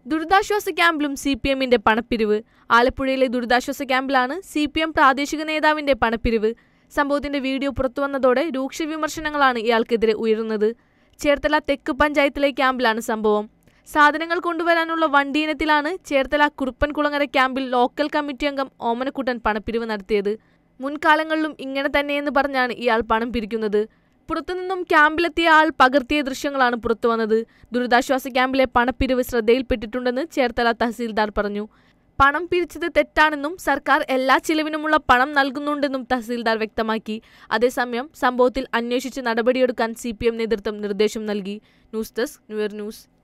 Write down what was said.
ദുരിതാശ്വാസ ക്യാമ്പിലും C P എമ്മിന്റെ പണപ്പിരിവ് ആലപ്പുഴയിലെ ദുരിതാശ്വാസ ക്യാമ്പിലാണ് സി പി എം പ്രാദേശിക നേതാവിന്റെ പണപ്പിരിവ് സംഭവത്തിന്റെ വീഡിയോ പുറത്തുവന്നതോടെ രൂക്ഷ വിമർശനങ്ങളാണ് ഇയാൾക്കെതിരെ ഉയരുന്നത് ചേർത്തല തെക്ക് പഞ്ചായത്തിലെ ക്യാമ്പിലാണ് സംഭവം സാധനങ്ങൾ കൊണ്ടുവരാനുള്ള വണ്ടിയിനത്തിലാണ് ചേർത്തല കുറുപ്പൻകുളങ്ങര ക്യാമ്പിൽ ലോക്കൽ കമ്മിറ്റി അംഗം ഓമനക്കുട്ടൻ പണപ്പിരിവ് നടത്തിയത് മുൻകാലങ്ങളിലും ഇങ്ങനെ തന്നെയെന്ന് പറഞ്ഞാണ് ഇയാൾ പണം പിരിക്കുന്നത് പുറത്തുനിന്നും ക്യാമ്പിലെത്തിയ ആൾ പകർത്തിയ ദൃശ്യങ്ങളാണ് പുറത്തുവന്നത് ദുരിതാശ്വാസ ക്യാമ്പിലെ പണപ്പിരിവ് ശ്രദ്ധയിൽപ്പെട്ടിട്ടുണ്ടെന്ന് ചേർത്തല തഹസീൽദാർ പറഞ്ഞു പണം പിരിച്ചത് തെറ്റാണെന്നും സർക്കാർ എല്ലാ ചിലവിനുമുള്ള പണം നൽകുന്നുണ്ടെന്നും തഹസീൽദാർ വ്യക്തമാക്കി അതേസമയം സംഭവത്തിൽ അന്വേഷിച്ച് നടപടിയെടുക്കാൻ സി നേതൃത്വം നിർദ്ദേശം നൽകി ന്യൂസ് ഡെസ്ക് ന്യൂയർ ന്യൂസ്